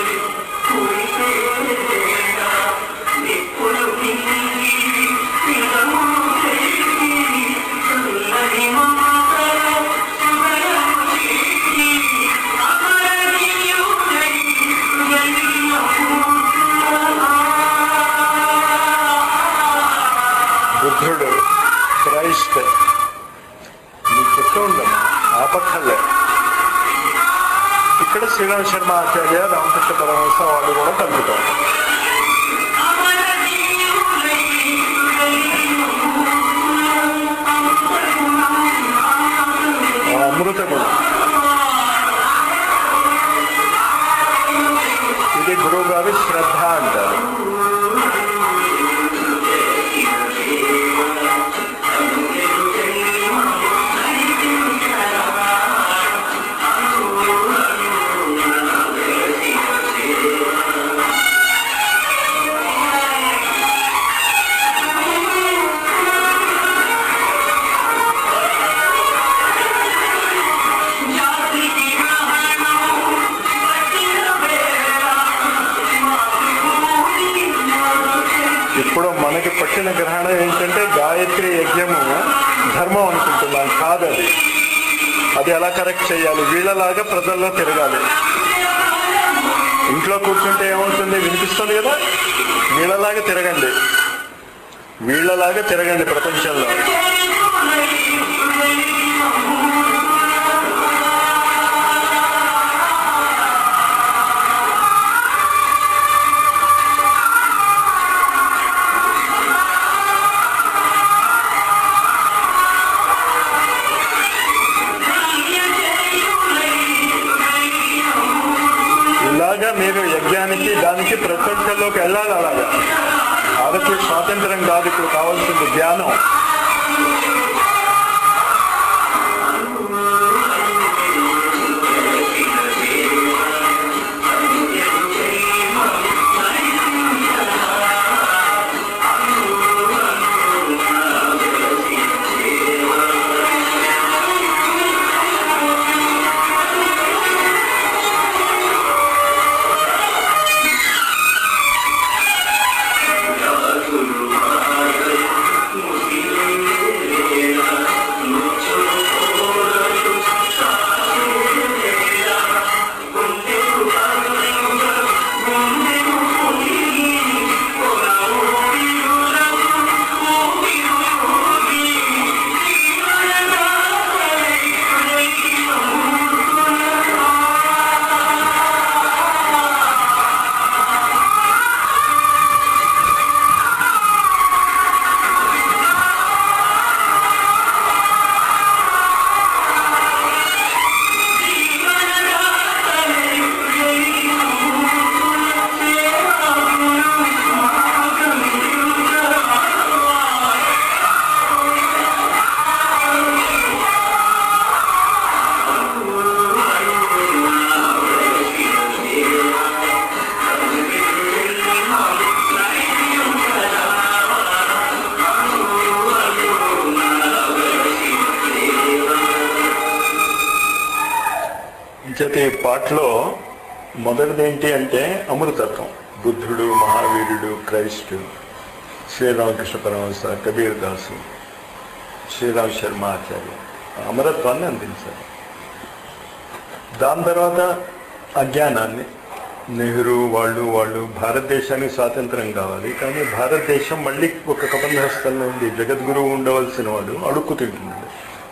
Speaker 3: కురిసేనా నిప్పులు నింగి నిలము చేసి చల్లని మమతల సుగరము చేసి అమరనీయుడై
Speaker 1: బుద్ధుడు క్రైస్ట్ నీకు చెప్తూ ఉండము ఆపక్కర్లే ఇక్కడ శ్రీరామ శర్మ ఆచార్య రామకృష్ణ పరమహంస వాళ్ళు కూడా కలుపుతారు ఆ అమృత గుణం ఇది గురువు గారి శ్రద్ధ అంటారు ఇప్పుడు మనకి పట్టిన గ్రహణం ఏంటంటే గాయత్రి యజ్ఞము ధర్మం అనుకుంటున్నాం కాదు అది అది ఎలా కరెక్ట్ చేయాలి వీళ్ళలాగా ప్రజల్లో తిరగాలి ఇంట్లో కూర్చుంటే ఏమవుతుంది వినిపిస్తుంది కదా వీళ్ళలాగా తిరగండి వీళ్ళలాగా తిరగండి ప్రపంచంలో ఇలాగా మీరు యజ్ఞానికి దానికి ప్రపంచంలోకి వెళ్ళాలి అలాగా భారతీయ స్వాతంత్రం కాదు ఇప్పుడు కావాల్సింది ధ్యానం చేత ఈ పాటలో మొదటిది ఏంటి అంటే అమృతత్వం బుద్ధుడు మహావీరుడు క్రైస్ట్ శ్రీరామకృష్ణ పరమహంస కబీర్ దాసు శ్రీరామ్ శర్మ ఆచార్య అమరత్వాన్ని అందించారు దాని తర్వాత అజ్ఞానాన్ని నెహ్రూ వాళ్ళు వాళ్ళు భారతదేశానికి స్వాతంత్రం కావాలి కానీ భారతదేశం మళ్ళీ ఒక కబంధ హస్తంలో ఉంది జగద్గురువు ఉండవలసిన వాడు అడుక్కు తింటున్నాడు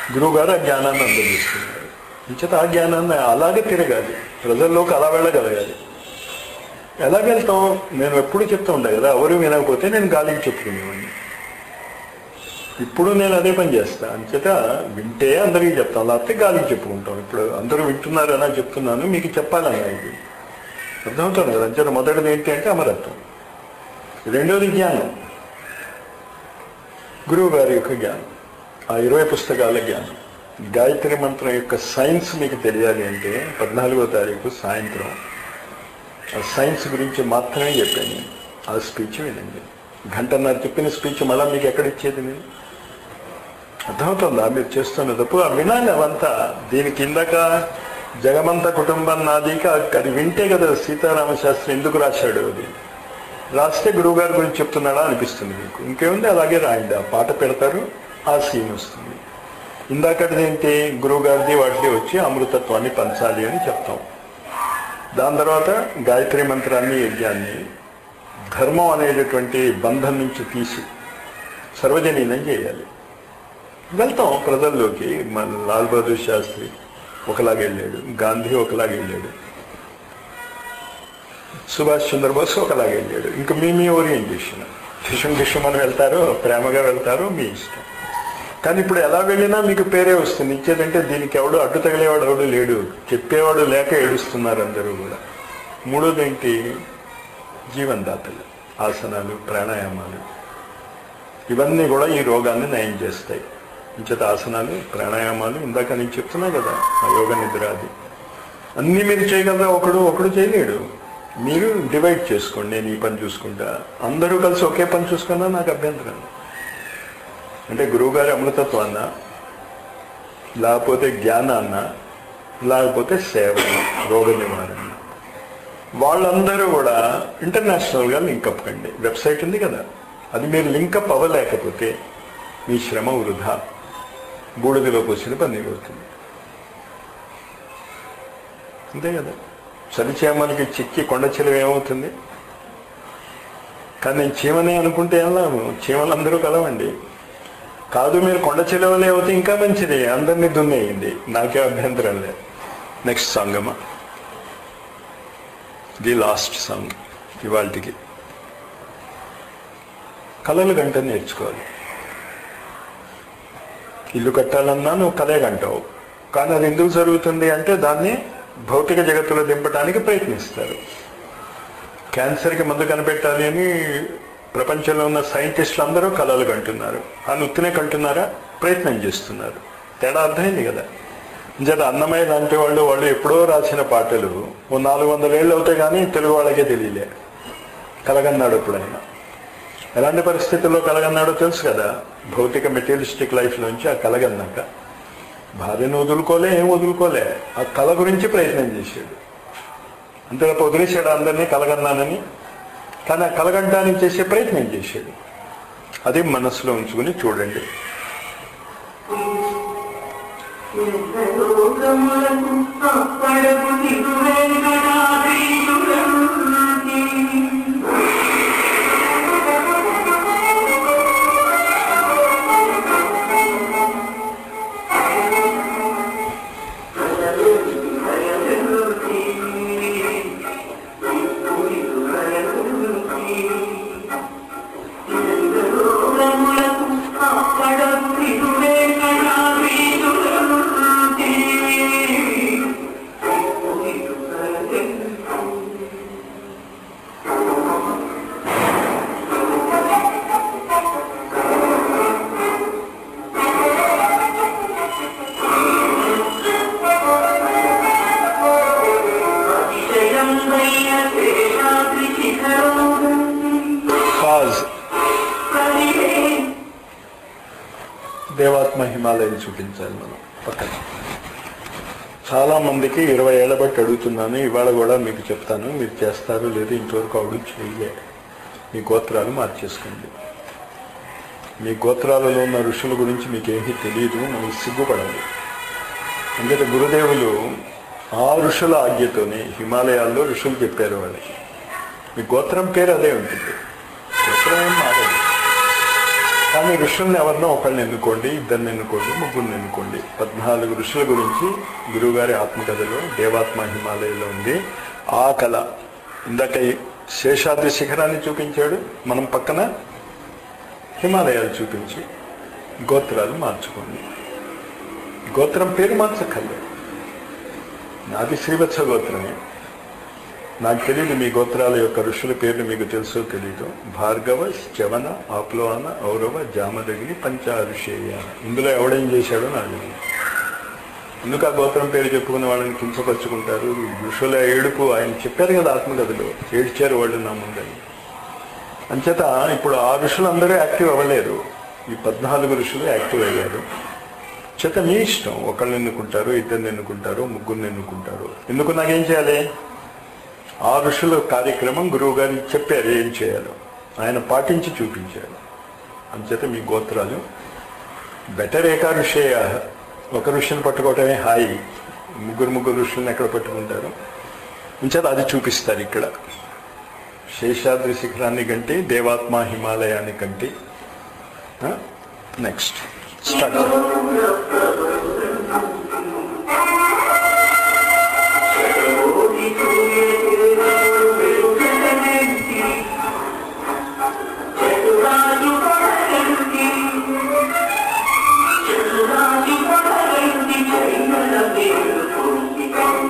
Speaker 1: గురువు గారు ఆ జ్ఞానాన్ని అందజేస్తున్నారు ఇంచేత ఆ జ్ఞానాన్ని అలాగే తిరగాలి ప్రజల్లోకి అలా వెళ్ళగలగాలి ఎలా వెళ్తాం నేను ఎప్పుడు చెప్తూ ఉండే కదా ఎవరు వినకపోతే నేను గాలికి చెప్పుకునేవాడిని ఇప్పుడు నేను అదే పని చేస్తా అంచేత వింటే అందరికీ చెప్తాను లేకపోతే గాలికి చెప్పుకుంటాం ఇప్పుడు అందరూ వింటున్నారు అలా చెప్తున్నాను మీకు చెప్పాలన్నా ఇది అర్థమవుతుంది కదా అంచేత మొదటిది ఏంటి అంటే అమరత్వం రెండోది జ్ఞానం గురువు గారి యొక్క జ్ఞానం ఆ ఇరవై పుస్తకాల జ్ఞానం గాయత్రి మంత్రం యొక్క సైన్స్ మీకు తెలియాలి అంటే పద్నాలుగో తారీఖు సాయంత్రం ఆ సైన్స్ గురించి మాత్రమే చెప్పాను నేను ఆ స్పీచ్ వినండి గంటన్నర చెప్పిన స్పీచ్ మళ్ళీ మీకు ఎక్కడ ఇచ్చేది నేను అర్థమవుతుందా మీరు చేస్తున్న తప్పు ఆ వినాలి అవంతా దీనికి ఇందాక జగమంత కుటుంబం నాదిక అది వింటే కదా సీతారామ శాస్త్రి ఎందుకు రాశాడు అది రాస్తే గురువు గారి గురించి చెప్తున్నాడా అనిపిస్తుంది మీకు ఇంకేముంది అలాగే రాయండి ఆ పాట పెడతారు ఆ సీన్ వస్తుంది ఇందాకటిది ఏంటి గురువు గారిది వాటిది వచ్చి అమృతత్వాన్ని పంచాలి అని చెప్తాం దాని తర్వాత గాయత్రి మంత్రాన్ని యజ్ఞాన్ని ధర్మం అనేటటువంటి బంధం నుంచి తీసి సర్వజనీనం చేయాలి వెళ్తాం ప్రజల్లోకి మన లాల్ బహదూర్ శాస్త్రి ఒకలాగా వెళ్ళాడు గాంధీ ఒకలాగా వెళ్ళాడు సుభాష్ చంద్రబోస్ ఒకలాగా వెళ్ళాడు ఇంకా మీ మీ ఓరియంటేషన్ కిషం కిషం అని వెళ్తారో ప్రేమగా వెళ్తారో మీ ఇష్టం కానీ ఇప్పుడు ఎలా వెళ్ళినా మీకు పేరే వస్తుంది ఇచ్చేదంటే దీనికి ఎవడు అడ్డు తగిలేవాడు ఎవడు లేడు చెప్పేవాడు లేక ఏడుస్తున్నారు అందరూ కూడా మూడోది ఏంటి జీవనదాతలు ఆసనాలు ప్రాణాయామాలు ఇవన్నీ కూడా ఈ రోగాన్ని నయం చేస్తాయి ఇంచేత ఆసనాలు ప్రాణాయామాలు ఇందాక నేను చెప్తున్నా కదా ఆ యోగ నిద్ర అది అన్నీ మీరు చేయగలరా ఒకడు ఒకడు చేయలేడు మీరు డివైడ్ చేసుకోండి నేను ఈ పని చూసుకుంటా అందరూ కలిసి ఒకే పని చూసుకున్నా నాకు అభ్యంతరం అంటే గురువుగారి అమృతత్వాన్న లేకపోతే జ్ఞానాన్న లేకపోతే సేవ రోగ నివారణ వాళ్ళందరూ కూడా ఇంటర్నేషనల్గా లింకప్ కండి వెబ్సైట్ ఉంది కదా అది మీరు లింకప్ అవ్వలేకపోతే మీ శ్రమ వృధా బూడిదలోకి వచ్చిన పని అవుతుంది అంతే కదా చలిచేమలకి చిక్కి కొండ చెలువ ఏమవుతుంది కానీ నేను చీమనే అనుకుంటే వెళ్ళాము చీమలందరూ కలవండి కాదు మీరు కొండ చెలవలే అవుతే ఇంకా మంచిది అందరినీ దున్నేయండి నాకే అభ్యంతరం లేదు నెక్స్ట్ సాంగ్ అమ్మా ది లాస్ట్ సాంగ్ ఇవాళకి కళలు గంట నేర్చుకోవాలి ఇల్లు కట్టాలన్నా నువ్వు కలే కంటావు కానీ అది ఎందుకు జరుగుతుంది అంటే దాన్ని భౌతిక జగత్తులో దింపడానికి ప్రయత్నిస్తారు క్యాన్సర్కి మందు కనిపెట్టాలి అని ప్రపంచంలో ఉన్న సైంటిస్టులు అందరూ కళలు కంటున్నారు ఆ నుత్తినే కంటున్నారా ప్రయత్నం చేస్తున్నారు తేడా అర్థమైంది కదా ఇంచేత అన్నమయ్య లాంటి వాళ్ళు వాళ్ళు ఎప్పుడో రాసిన పాటలు ఓ నాలుగు వందల ఏళ్ళు అవుతాయి కానీ తెలుగు వాళ్ళకే తెలియలే కలగన్నాడు ఎప్పుడైనా ఎలాంటి పరిస్థితుల్లో కలగన్నాడో తెలుసు కదా భౌతిక మెటీరియలిస్టిక్ లైఫ్ నుంచి ఆ కలగన్నాక భార్యను వదులుకోలే ఏం వదులుకోలే ఆ కళ గురించి ప్రయత్నం చేశాడు అంతే తప్ప వదిలేశాడు అందరినీ కలగన్నానని కానీ ఆ కలగంటానికి చేసే ప్రయత్నం చేశాడు అది మనసులో ఉంచుకుని చూడండి
Speaker 3: లోకములకు అప్పడపు దిగువేంకటాద్రీసురంతి. లోకములకు అప్పడపు దిగువేంకటాద్రీసురంతి. అతిశయం దయ్య శేషాద్రి శిఖరం
Speaker 1: కాజ్
Speaker 3: కలిగే
Speaker 1: దేవాత్మ హిమాలయం చూపించాలి మనం పక్కన చాలా మందికి ఇరవై ఏళ్ల బట్టి అడుగుతున్నాను ఇవాళ కూడా మీకు చెప్తాను మీరు చేస్తారు లేదు ఇంతవరకు అడుగు చేయలే మీ గోత్రాలు మార్చేసుకోండి మీ గోత్రాలలో ఉన్న ఋషుల గురించి మీకు ఏమీ తెలియదు మనకి సిగ్గుపడాలి అందుకే గురుదేవులు ఆ ఋషుల ఆజ్ఞతోనే హిమాలయాల్లో ఋషులు చెప్పారు వాళ్ళకి మీ గోత్రం పేరు అదే ఉంటుంది గోత్రం ఏం మారదు కానీ ఋషుల్ని ఎవరినో ఒకళ్ళని ఎన్నుకోండి ఇద్దరిని ఎన్నుకోండి ముగ్గురిని ఎన్నుకోండి పద్నాలుగు ఋషుల గురించి గురువుగారి ఆత్మకథలో దేవాత్మ హిమాలయంలో ఉంది ఆ కళ ఇందాక ఈ శేషాద్రి శిఖరాన్ని చూపించాడు మనం పక్కన హిమాలయాలు చూపించి గోత్రాలు మార్చుకోండి గోత్రం పేరు మార్చక్కర్లేదు నాది శ్రీవత్స గోత్రమే నాకు తెలియదు మీ గోత్రాల యొక్క ఋషుల పేర్లు మీకు తెలుసో తెలీదు భార్గవ చవన ఆప్లోన ఔరవ జామదగిని పంచ ఋషేయ ఇందులో ఎవడేం చేశాడో నాకు తెలియదు ఎందుకు ఆ గోత్రం పేరు చెప్పుకున్న వాళ్ళని కించపరుచుకుంటారు ఋషుల ఏడుపు ఆయన చెప్పారు కదా ఆత్మకథలో ఏడ్చారు వాళ్ళు నా ముందని అంచేత ఇప్పుడు ఆ ఋషులు అందరూ యాక్టివ్ అవ్వలేరు ఈ పద్నాలుగు ఋషులు యాక్టివ్ అయ్యారు చేత మీ ఇష్టం ఒకళ్ళని ఎన్నుకుంటారు ఇద్దరిని ఎన్నుకుంటారు ముగ్గురిని ఎన్నుకుంటారు ఎందుకు నాకేం చేయాలి ఆ ఋషుల కార్యక్రమం గురువు గారు చెప్పారు ఏం చేయాలో ఆయన పాటించి చూపించారు అంచేత మీ గోత్రాలు బెటర్ ఏకా ఋషేయ ఒక ఋషిని పట్టుకోవటమే హాయి ముగ్గురు ముగ్గురు ఋషులను ఎక్కడ పట్టుకుంటారు అంచేత అది చూపిస్తారు ఇక్కడ శేషాద్రి శిఖరాన్ని కంటే దేవాత్మ హిమాలయాన్ని కంటే నెక్స్ట్ స్టార్ట్
Speaker 3: చతురాలు పడగంటి చతురాలు పడగంటి చైనల మేలుకుంది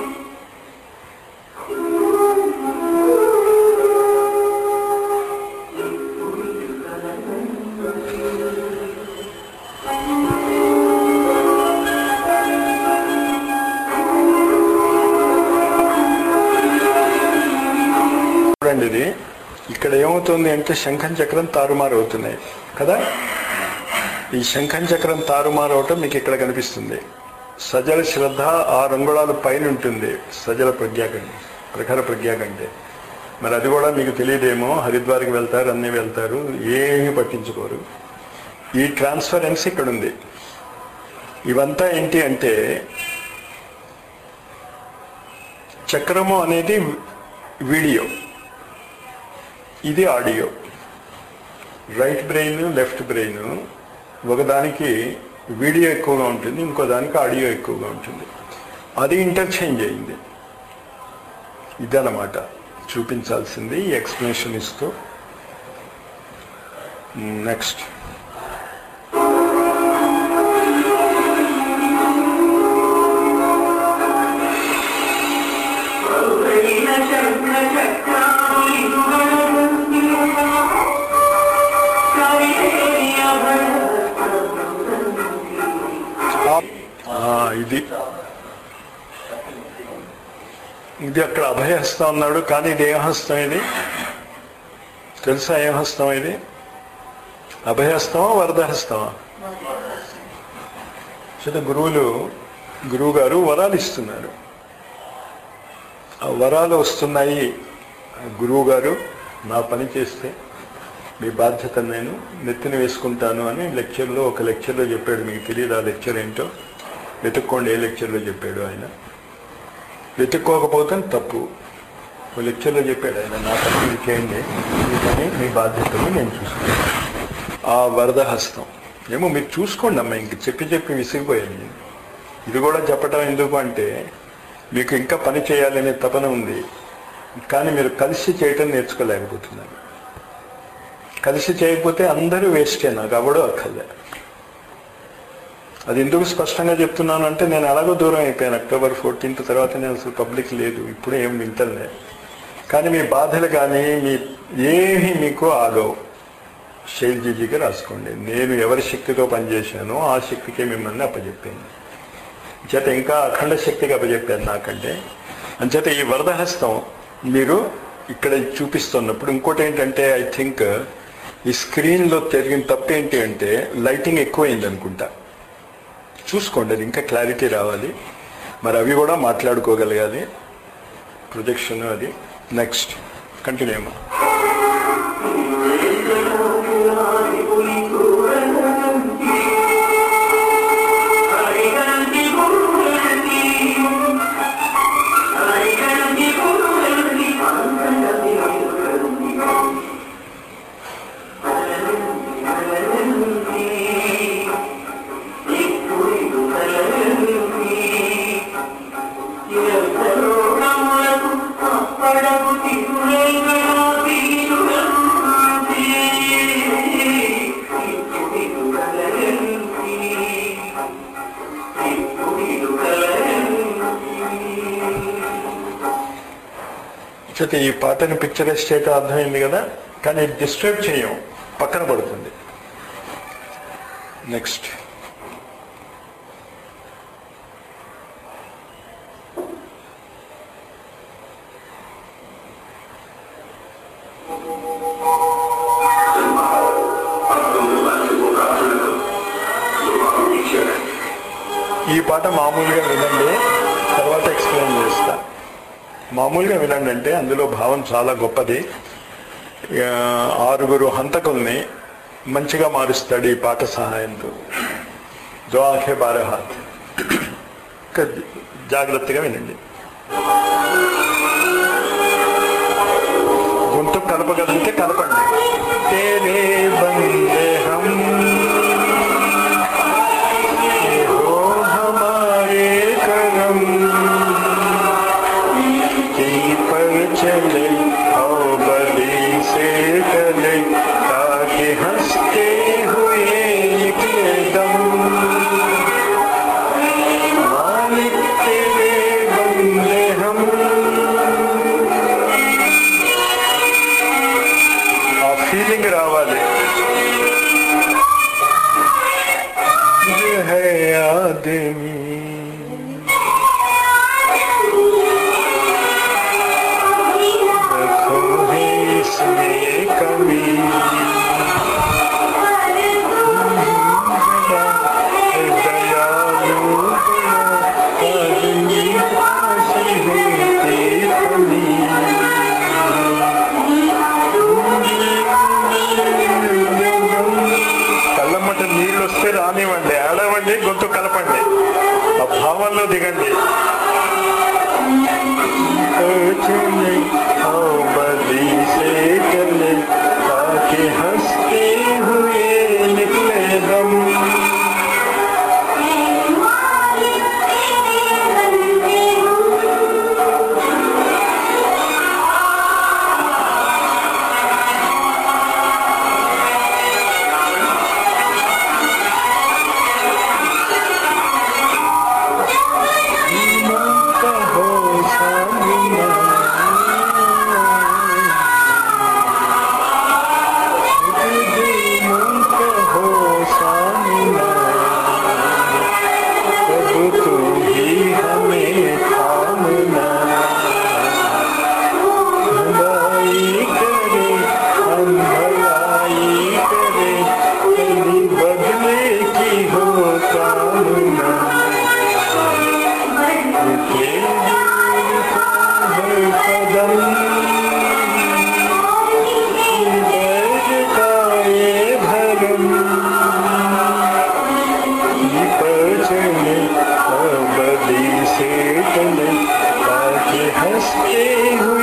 Speaker 1: చూడండి ఇది ఇక్కడ ఏమవుతుంది అంటే శంఖం చక్రం తారుమారు అవుతున్నాయి కదా ఈ శంఖం చక్రం తారుమారు అవటం మీకు ఇక్కడ కనిపిస్తుంది సజల శ్రద్ధ ఆ రంగుళాల పైన ఉంటుంది సజల ప్రజ్ఞా కంటే ప్రఖర ప్రజ్ఞా కంటే మరి అది కూడా మీకు తెలియదేమో హరిద్వార్కి వెళ్తారు అన్నీ వెళ్తారు ఏమీ పట్టించుకోరు ఈ ట్రాన్స్ఫరెన్స్ ఇక్కడ ఉంది ఇవంతా ఏంటి అంటే చక్రము అనేది వీడియో ఇది audio right brain left brain ఒకదానికి వీడియో ఎక్కువగా ఉంటుంది ఇంకో దానికి ఆడియో ఎక్కువగా ఉంటుంది అది ఇంటర్చేంజ్ అయింది ఇదన్నమాట చూపించాల్సింది ఈ ఎక్స్ప్లెనేషన్ ఇస్తూ నెక్స్ట్
Speaker 3: పౌరైన శంఖ చక్రాలు
Speaker 1: ఆ, ఇది ఇది అక్కడ అభయహస్తం అన్నాడు కానీ ఇది ఏం హస్తం ఇది తెలుసా ఏం హస్తం ఇది అభయహస్తమా వరదహస్తమా చేత గురువులు గురువు గారు వరాలు ఇస్తున్నారు ఆ వరాలు వస్తున్నాయి గురువు గారు నా పని చేస్తే మీ బాధ్యత నేను నెత్తిన వేసుకుంటాను అని లెక్చర్లో ఒక లెక్చర్లో చెప్పాడు మీకు తెలియదు ఆ లెక్చర్ ఏంటో వెతుక్కోండి ఏ లెక్చర్లో చెప్పాడు ఆయన వెతుక్కోకపోతే తప్పు ఒక లెక్చర్లో చెప్పాడు ఆయన నా పని మీరు చేయండి మీ పని మీ బాధ్యతను నేను చూసుకుంటాను ఆ వరద హస్తం ఏమో మీరు చూసుకోండి అమ్మ ఇంక చెప్పి చెప్పి విసిగిపోయాను నేను ఇది కూడా చెప్పటం ఎందుకు అంటే మీకు ఇంకా పని చేయాలనే తపన ఉంది కానీ మీరు కలిసి చేయటం నేర్చుకోలేకపోతున్నారు కలిసి చేయకపోతే అందరూ వేస్టే నాకు అవడం అక్కర్లే అది ఎందుకు స్పష్టంగా చెప్తున్నాను అంటే నేను ఎలాగో దూరం అయిపోయాను అక్టోబర్ ఫోర్టీన్త్ తర్వాత నేను అసలు పబ్లిక్ లేదు ఇప్పుడు ఏం వింటలే కానీ మీ బాధలు కానీ మీ ఏమీ మీకు ఆగవు శైల్జీజీకి రాసుకోండి నేను ఎవరి శక్తితో పనిచేశానో ఆ శక్తికి మిమ్మల్ని అప్పచెప్పాను చేత ఇంకా అఖండ శక్తికి అప్పచెప్పాను నాకంటే అంచేత ఈ వరదహస్తం మీరు ఇక్కడ చూపిస్తున్నప్పుడు ఇంకోటి ఏంటంటే ఐ థింక్ ఈ స్క్రీన్లో జరిగిన తప్పు ఏంటి అంటే లైటింగ్ ఎక్కువైంది అనుకుంటా చూసుకోండి అది ఇంకా క్లారిటీ రావాలి మరి అవి కూడా మాట్లాడుకోగలగాలి ప్రొజెక్షన్ అది నెక్స్ట్ కంటిన్యూ అమ్మా
Speaker 3: హరిగంటి గురుగంటి హరిగంటి గురుగంటి అంతగంటి
Speaker 1: చేత ఈ పాటని పిక్చరైజ్ చేయటం అర్థమైంది కదా కానీ డిస్టర్బ్ చేయం పక్కన పడుతుంది నెక్స్ట్ ఈ పాట మామూలుగా వినండి తర్వాత ఎక్స్ప్లెయిన్ చేస్తా మామూలుగా వినండి అంటే అందులో భావం చాలా గొప్పది ఆ, ఆరుగురు హంతకుల్ని మంచిగా మారుస్తాడు ఈ పాట సహాయంతో జో ఆఖే బారే హాత్ ఇంకా జాగ్రత్తగా వినండి గొంతు కలపగలిగితే కలపండి తేరే బందే హమ్ हो हमारे करम की पर चले और बली से टले ताकि हंसते हुए निकले दम मालिक तेरे बंदे हम ఆ ఫీలింగ్ రావాలి ये है आदमी रखो है इसमें कमी दयालु आदमी आशी होती फली కళ్ళమ్మట నీళ్ళు వస్తే రానివ్వండి ఆడవండి గొంతు కలపండి ఆ భావంలో దిగండి चले आओ बदी से चले ताकि हंसते हुए निकले दम कहो सामिना कहो सामिना अब तू ही हमें थामना भलाई करे हम भलाई करे कभी बदले की हो कामना बदी से तले ताकि हंसते हुए